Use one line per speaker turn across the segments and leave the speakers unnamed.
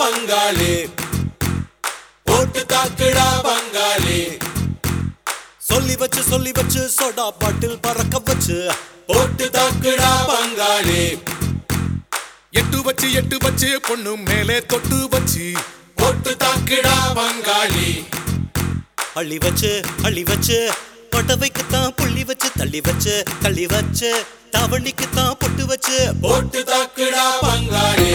பங்காளி போட்டு தாக்குடா பங்காளி
சொல்லி வச்சு சொல்லி வச்சு சோடா பாட்டில் பறக்க வச்சு
போட்டு தாக்குடா பங்காளி
எட்டு வச்சு எட்டு வச்சு பொண்ணு மேலே தொட்டு வச்சு
போட்டு தாக்குடா பங்காளி
அள்ளி வச்சு அள்ளி வச்சு பட்டவைக்கு தான் புள்ளி வச்சு தள்ளி வச்சு தள்ளி வச்சு தாவணிக்கு தான் பொட்டு வச்சு
போட்டு தாக்குடா பங்காளி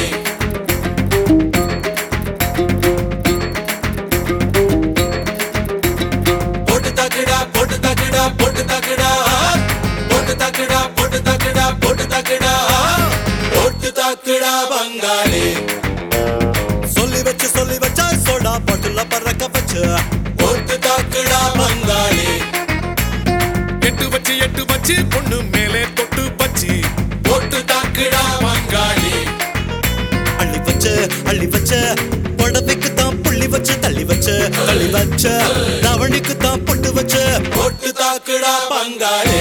போட்டு தாக்குடா போட்டு தாக்குடா போட்டு தாக்குடா போட்டு தாக்குடா போட்டு தாக்குடா போட்டு தாக்குடா போட்டு தாக்குடா பங்காளி
சொல்லி வச்சு சொல்லி வச்சா சோடா பாட்டில் பறக்க வச்சு
போட்டு தாக்குடா பங்காளி
எட்டு வச்சு எட்டு வச்சு பொண்ணு மேலே தொட்டு வச்சு
போட்டு தாக்குடா பங்காளி
அள்ளி வச்சு அள்ளி வச்சு புடவைக்கு தான் புள்ளி வச்சு தள்ளி வச்சு தள்ளி வச்சு தாவணிக்கு தான் பொட்டு வச்சு
போட்டு தாக்குடா பங்காளி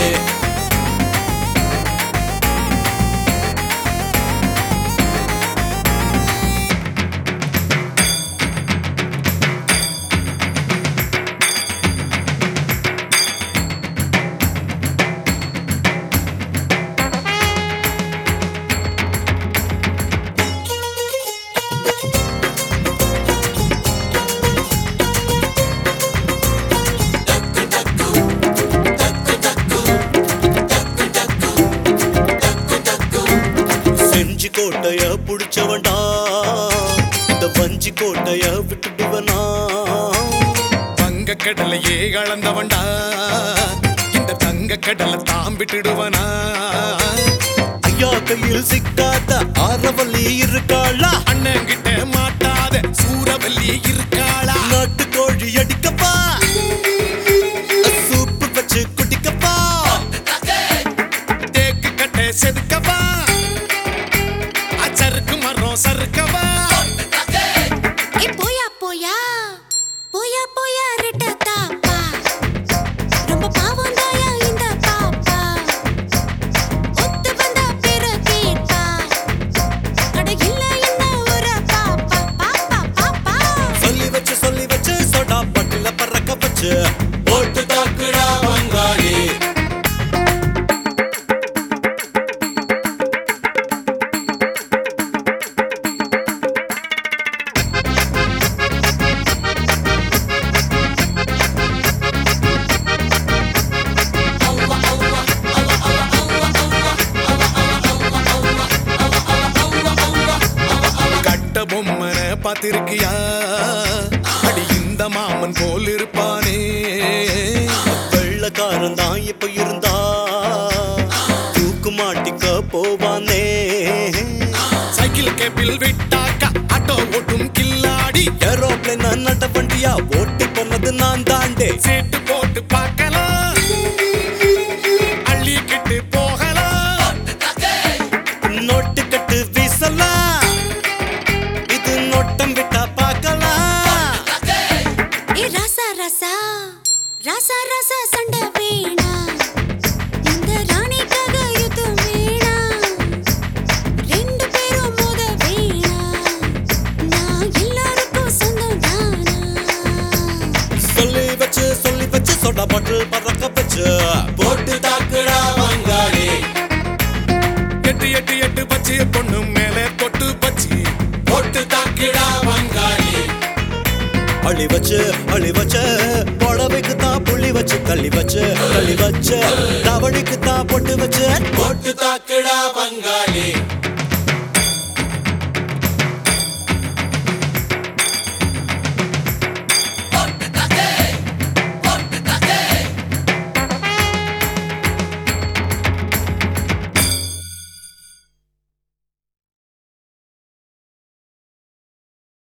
செஞ்சி கோட்டைய புடிச்சவன்டா இந்த வஞ்சி கோட்டைய விட்டுடுவனா
தங்க கடலையே கலந்தவன்டா இந்த தங்க கடலை தான் விட்டுடுவனா
ஐயா கையில் சிக்காத ஆரவல்லி இருக்காளா
அண்ணன் கிட்ட மாட்டாத சூரவல்லி இருக்காளா
நாட்டு கோழி அடிக்கப்பா சூப்பு வச்சு குடிக்கப்பா
தேக்கு கட்டை செதுக்கவா அச்சருக்கு மரம் சறுக்கவா
ஏ போயா போயா போயா போயா ரெட்ட தாப்பா ரொம்ப பாவம் தாயா இந்த பாப்பா ஒத்து வந்த பிற கேட்டா அட இல்ல என்ன ஒரு பாப்பா பாப்பா பாப்பா
சொல்லி வச்சு சொல்லி வச்சு சோடா பட்டில பறக்க வச்சு
போட்டு தாக்குடா பங்காளி
கட்ட பொம்மனை பார்த்திருக்கியா அடி இந்த மாமன் போல் இருப்பானே
வெள்ளக்காரன் தான் இப்ப இருந்தா தூக்கு மாட்டிக்க போவானே
சைக்கிள் கேப்பில் விட்டாக்கா ஆட்டோ ஓட்டும் கில்லாடி
ஏரோப்ளேன் நட்ட வண்டியா ஓட்டி போனது நான் தாண்டே
சீட்டு போட்டு பார்க்கலாம் அள்ளிக்கிட்டு போகலாம்
நோட்டு கட்டு வீசலாம் இது நோட்டம் விட்டா பார்க்கலாம்
ஏ ராசா ராசா ராசா ராசா சண்டை வேணா இந்த ராணிக்காக யுத்தம் வேணா ரெண்டு பேரும் மோத வேணா நான் எல்லாருக்கும் சொந்தம் தானா
சொல்லி வச்சு சொல்லி வச்சு சோடா பாட்டில் பறக்க வச்சு
போட்டு தாக்குடா பங்காளி
எட்டு எட்டு எட்டு பச்சு பொண்ணு மேலே தொட்டு பச்சு
போட்டு தாக்குடா பங்காளி
அழி வச்சு அழி வச்சு புடவைக்கு தான் புள்ளி வச்சு தள்ளி வச்சு தள்ளி வச்சு தவணிக்கு தான் பொட்டு வச்சு
போட்டு தாக்குடா பங்காளி